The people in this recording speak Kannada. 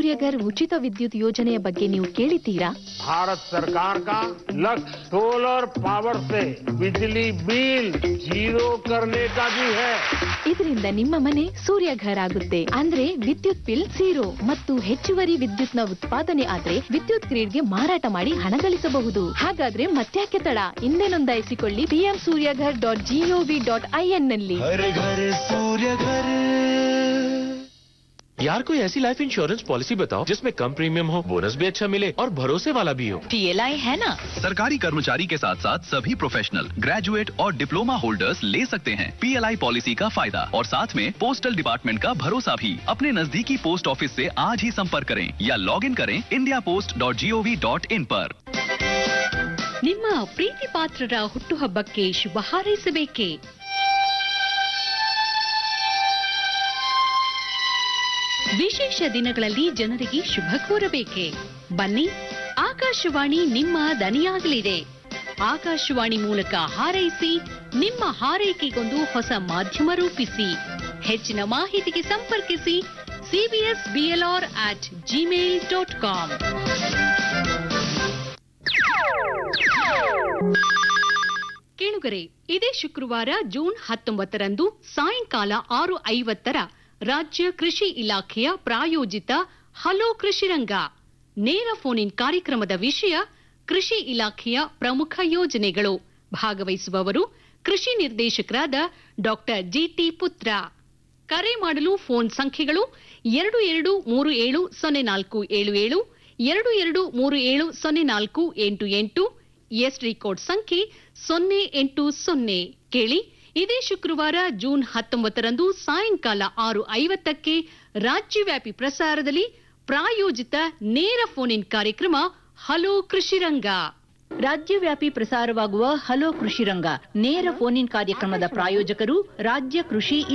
ಸೂರ್ಯಘರ್ ಉಚಿತ ವಿದ್ಯುತ್ ಯೋಜನೆಯ ಬಗ್ಗೆ ನೀವು ಕೇಳಿದ್ದೀರಾ भारत सरकार का लक्ष्य सोलर पावर से बिजली बिल जीरो करने का भी है ಇದರಿಂದ ನಿಮ್ಮ ಮನೆ ಸೂರ್ಯಘರ್ ಆಗುತ್ತೆ ಅಂದ್ರೆ ವಿದ್ಯುತ್ ಬಿಲ್ ಝೀರೋ ಮತ್ತು ಹೆಚ್ಚುವರಿ ವಿದ್ಯುತ್ನ ಉತ್ಪಾದನೆ ಆದ್ರೆ ವಿದ್ಯುತ್ ಗ್ರಿಡ್ಗೆ ಮಾರಾಟ ಮಾಡಿ ಹಣ ಗಳಿಸಬಹುದು ಹಾಗಾದ್ರೆ ಮತ್ತ್ಯಾಕೆ ತಡ ಹಿಂದೆ ನೋಂದಾಯಿಸಿಕೊಳ್ಳಿ PM Suryaghar dot GOV dot IN ನಲ್ಲಿ हर घर सूर्य घर यार कोई ऐसी लाइफ इंश्योरेंस पॉलिसी बताओ जिसमें कम प्रीमियम हो बोनस भी अच्छा मिले और भरोसे वाला भी हो पीएलआई है ना सरकारी कर्मचारी के साथ साथ सभी प्रोफेशनल ग्रेजुएट और डिप्लोमा होल्डर्स ले सकते हैं पीएलआई पॉलिसी का फायदा और साथ में पोस्टल डिपार्टमेंट का भरोसा भी अपने नजदीकी पोस्ट ऑफिस से आज ही संपर्क करें या लॉग इन करें India post dot g o v dot in पर ನಿಮ್ಮ ಪ್ರೀತಿ ಪಾತ್ರರ ಹುಟ್ಟುಹಬ್ಬಕ್ಕೆ ಶುಭ ಹಾರೈಸಬೇಕೇ ವಿಶೇಷ ದಿನಗಳಲ್ಲಿ ಜನರಿಗೆ ಶುಭ ಕೋರಬೇಕೆ ಬನ್ನಿ ಆಕಾಶವಾಣಿ ನಿಮ್ಮ ದನಿಯಾಗಲಿದೆ ಆಕಾಶವಾಣಿ ಮೂಲಕ ಹಾರೈಸಿ ನಿಮ್ಮ ಹಾರೈಕೆಗೊಂದು ಹೊಸ ಮಾಧ್ಯಮ ರೂಪಿಸಿ ಹೆಚ್ಚಿನ ಮಾಹಿತಿಗೆ ಸಂಪರ್ಕಿಸಿ CBS BLR at Gmail dot com ಕೇಳುಗರೆ ಇದೇ ಶುಕ್ರವಾರ ಜೂನ್ ಹತ್ತೊಂಬತ್ತರಂದು ಸಾಯಂಕಾಲ ಆರು ಐವತ್ತರ ರಾಜ್ಯ ಕೃಷಿ ಇಲಾಖೆಯ ಪ್ರಾಯೋಜಿತ ಹಲೋ ಕೃಷಿರಂಗ ನೇರ ಫೋನ್ ಇನ್ ಕಾರ್ಯಕ್ರಮದ ವಿಷಯ ಕೃಷಿ ಇಲಾಖೆಯ ಪ್ರಮುಖ ಯೋಜನೆಗಳು ಭಾಗವಹಿಸುವವರು ಕೃಷಿ ನಿರ್ದೇಶಕರಾದ ಡಾಕ್ಟರ್ ಜಿಟಿ ಪುತ್ರ ಕರೆ ಮಾಡಲು ಫೋನ್ ಸಂಖ್ಯೆಗಳು ಎರಡು ಎರಡು ಮೂರು ಏಳು ಸೊನ್ನೆ ನಾಲ್ಕು ಏಳು ಏಳು ಎರಡು ಎರಡು ಮೂರು ಏಳು ಸೊನ್ನೆ ನಾಲ್ಕು ಎಂಟು ಎಂಟು ಎಸ್ಡಿ ಕೋಡ್ ಸಂಖ್ಯೆ ಸೊನ್ನೆ ಎಂಟು ಸೊನ್ನೆ ಕೇಳಿ ಇದೇ ಶುಕ್ರವಾರ ಜೂನ್ ಹತ್ತೊಂಬತ್ತರಂದು ಸಾಯಂಕಾಲ ಆರು ಐವತ್ತಕ್ಕೆ ರಾಜ್ಯವ್ಯಾಪಿ ಪ್ರಸಾರದಲ್ಲಿ ಪ್ರಾಯೋಜಿತ ನೇರ ಫೋನ್ ಇನ್ ಕಾರ್ಯಕ್ರಮ ಹಲೋ ಕೃಷಿರಂಗ ರಾಜ್ಯವ್ಯಾಪಿ ಪ್ರಸಾರವಾಗುವ ಹಲೋ ಕೃಷಿ ರಂಗ ನೇರ ಫೋನ್ ಇನ್ ಕಾರ್ಯಕ್ರಮದ ಪ್ರಾಯೋಜಕರು ರಾಜ್ಯ ಕೃಷಿ